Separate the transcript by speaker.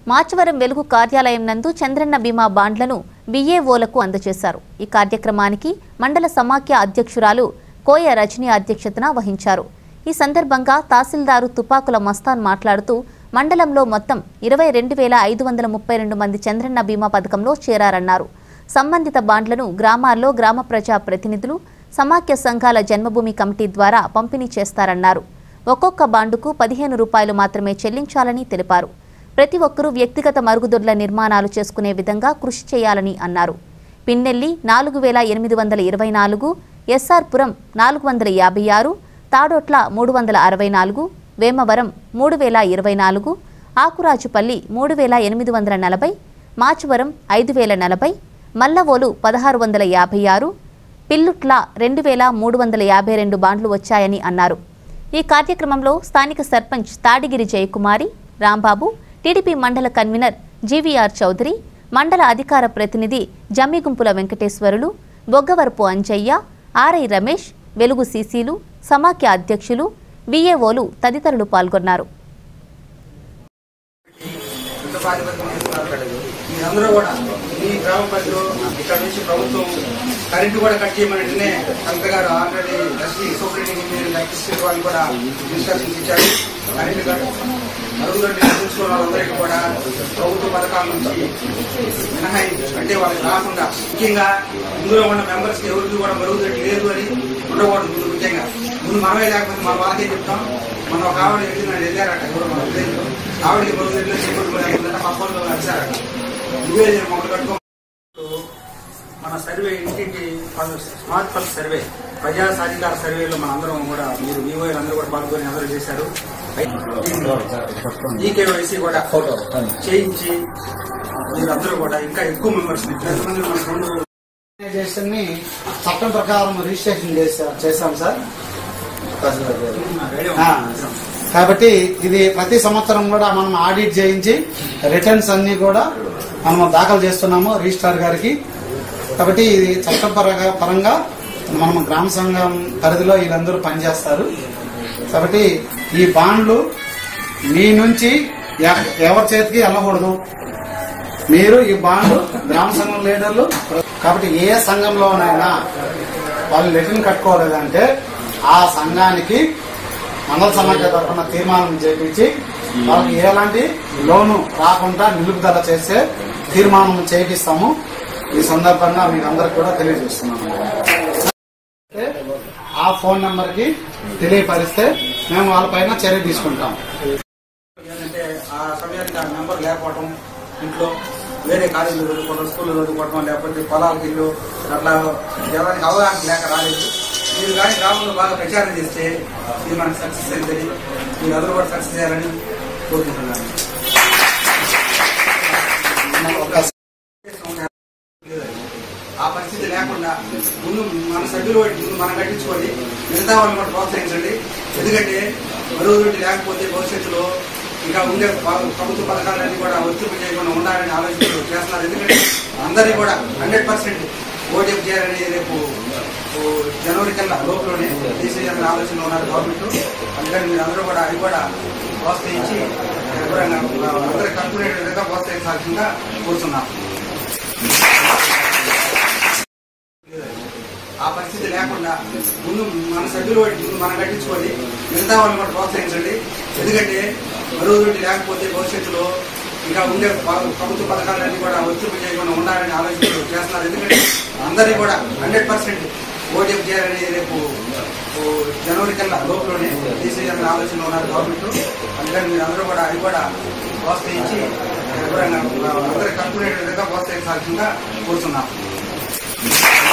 Speaker 1: మాచవరం వెలుగు కార్యాలయం నందు చంద్రన్న బీమా బాండ్లను బీఏఓలకు అందజేశారు ఈ కార్యక్రమానికి మండల సమాఖ్య అధ్యక్షురాలు కోయ రజని అధ్యక్షతన వహించారు ఈ సందర్భంగా తహసీల్దారు తుపాకుల మస్తాన్ మాట్లాడుతూ మండలంలో మొత్తం ఇరవై రెండు వేల ఐదు వందల ముప్పై రెండు మంది చంద్రన్న బీమా పథకంలో చేరారన్నారు సంబంధిత బాండ్లను గ్రామాల్లో గ్రామ ప్రజా ప్రతినిధులు సమాఖ్య సంఘాల జన్మభూమి కమిటీ ద్వారా పంపిణీ చేస్తారన్నారు ఒక్కొక్క బాండుకు పదిహేను రూపాయలు మాత్రమే చెల్లించాలని తెలిపారు ప్రతి ఒక్కరూ వ్యక్తిగత మరుగుదొడ్ల నిర్మాణాలు చేసుకునే విధంగా కృషి చేయాలని అన్నారు పిన్నెల్లి నాలుగు వేల ఎనిమిది వందల ఇరవై నాలుగు ఎస్ఆర్ పురం నాలుగు వందల యాభై ఆరు తాడోట్ల మూడు వందల అరవై నాలుగు వేమవరం మూడు వేల ఇరవై నాలుగు ఆకురాజుపల్లి మూడు వేల ఎనిమిది వందల నలభై మాచవరం ఐదు వేల నలభై మల్లవోలు పదహారు వందల యాభై ఆరు పిల్లుట్ల రెండు వేల మూడు వందల యాభై రెండు బాండ్లు వచ్చాయని అన్నారు ఈ కార్యక్రమంలో స్థానిక సర్పంచ్ తాడిగిరి జయకుమారి రాంబాబు టీడీపీ మండల కన్వీనర్ జీవీఆర్ చౌదరి మండల అధికార ప్రతినిధి జమ్మిగుంపుల వెంకటేశ్వరులు బొగ్గవరపు అంజయ్య ఆర్ఐ రమేష్ వెలుగు సీసీలు సమాఖ్య అధ్యక్షులు విఏఓలు తదితరులు పాల్గొన్నారు
Speaker 2: యుద్ధ ప్రాతిపదికన తీసుకున్నారు. మీరందరూ కూడా మీ గ్రామ పరిధిలో ఇక్కడ నుంచి ప్రభుత్వం కరెంటు కూడా కట్ చేయమని కలెక్టర్ గారు already SE superintendent engineer electricity వాళ్ళు కూడా ఇన్స్ట్రక్షన్స్ ఇచ్చారు కరెంటు కట్ మరుగుదొడ్డి నిర్మించుకున్న వాళ్ళందరికీ కూడా ప్రభుత్వ పథకాల నుంచి మినహాయింపు అంటే వాళ్ళకి రాకుండా ముఖ్యంగా ఇందులో ఉన్న మెంబర్స్ కి ఎవరికి కూడా మరుగుదొడ్డి లేదు అని ఉండకూడదు ముందు ముఖ్యంగా ముందు మనమే లేకపోతే మన వాళ్ళకే చెప్తాం మన ఒక ఆవిడ వెళ్ళిందని వెళ్ళారట ఎవరు మన విలేజ్లో ఆవిడకి మరుగుదొడ్డిలో చేపట్టుకునే మా ఫోన్లో వచ్చారట నువ్వే నేను మొదలు కట్టుకో మన సర్వే ఇంటింటి పల్- స్మార్ట్ పల్స్ సర్వే ప్రజా సాధికార సర్వేలో మన అందరం కూడా మీరు వివోలు అందరూ కూడా పాల్గొని అందరూ చేశారు ఈకేవైసీ కూడా చేయించి మీరందరూ కూడా ఇంకా ఎక్కువ మెంబర్స్ ఎంతమంది మన రెండు
Speaker 3: ఆర్గనైజేషన్ ని చట్టం ప్రకారం రిజిస్ట్రేషన్ చేసా చేశాం సార్ ఆ, కాబట్టి ఇది ప్రతి సంవత్సరం కూడా మనం ఆడిట్ చేయించి రిటర్న్స్ అన్ని కూడా మనం దాఖలు చేస్తున్నాము రిజిస్ట్రార్ గారికి కాబట్టి ఇది చట్టపరంగా పరంగా మనం గ్రామ సంఘం పరిధిలో వీళ్ళందరూ పనిచేస్తారు కాబట్టి ఈ బాండ్లు మీ నుంచి ఎ- ఎవరి చేతికి వెళ్ళకూడదు మీరు ఈ బాండ్ గ్రామ సంఘం లీడర్లు కాబట్టి ఏ సంఘంలోనైనా వాళ్ళు లెటర్ కట్టుకోలేదంటే ఆ సంఘానికి మండల సమాఖ్య తరఫున తీర్మానం చేపించి వాళ్ళకి ఎలాంటి లోను రాకుండా నిలుపుదల చేసే తీర్మానం చేపిస్తాము ఈ సందర్భంగా మీకు అందరికి కూడా తెలియజేస్తున్నాము అంటే ఆ ఫోన్ నంబర్ కి తెలియపరిస్తే మేము వాళ్ళపైన చర్య తీసుకుంటాం
Speaker 2: ఏంటంటే ఆ సమయానికి ఆ నెంబర్ లేకపోవడం ఇంట్లో వేరే కాలేజీలో చదువుకోవడం స్కూల్లో చదువుకోవడం లేకపోతే పొలాలకు ఇల్లు అట్లా ఎవరికి అవగాహన లేక రాలేదు మీరు కానీ గ్రామంలో బాగా ప్రచారం చేస్తే ఇది మనకు సక్సెస్ అవుతుంది మీరు అందరూ కూడా సక్సెస్ చేయాలని కోరుకుంటున్నాను
Speaker 3: ఒక
Speaker 2: ఆ పరిస్థితి లేకుండా ముందు మన సభ్యులు వాటి ముందు మనం కట్టించుకొని మిగతా వాళ్ళని కూడా ప్రోత్సహించండి ఎందుకంటే మరుగుదొడ్డి లేకపోతే భవిష్యత్తులో ఇంకా ఉండే ప- ప్రభుత్వ పథకాలన్నీ కూడా వర్తింపు చేయకుండా ఉండాలని ఆలోచన చేస్తున్నారు ఎందుకంటే అందరినీ కూడా హండ్రెడ్ పర్సెంట్ ఓటీఎఫ్ చేయాలని రేపు ఓ జనవరి కల్లా లోపలనే తీసేయాలని ఆలోచన ఉన్నారు గవర్నమెంట్ అందుకని మీరు అందరూ కూడా అది కూడా ప్రోత్సహించి ఎవరైనా అందరూ కనుక్కునే విధంగా ప్రోత్సహించాల్సిందిగా కోరుతున్నాం ఆ పరిస్థితి లేకుండా ముందు మన సభ్యులు వాటి ముందు మనం కట్టించుకొని మిగతా వాళ్ళని కూడా ప్రోత్సహించండి ఎందుకంటే మరుగుదొడ్డి లేకపోతే భవిష్యత్తులో ఇంకా ఉండే ప- ప్రభుత్వ పథకాలన్నీ కూడా వర్తింపు చేయకుండా ఉండాలని ఆలోచన చేస్తున్నారు ఎందుకంటే అందరినీ కూడా హండ్రెడ్ పర్సెంట్ ఓటీఎఫ్ చేయాలని రేపు ఓ జనవరి కల్లా లోపలనే తీసేయాలని ఆలోచన ఉన్నారు గవర్నమెంట్ అందుకని మీరు అందరూ కూడా అది కూడా ప్రోత్సహించి ఎవరైనా అందరూ కనుక్కునే విధంగా ప్రోత్సహించాల్సిందిగా కోరుతున్నాం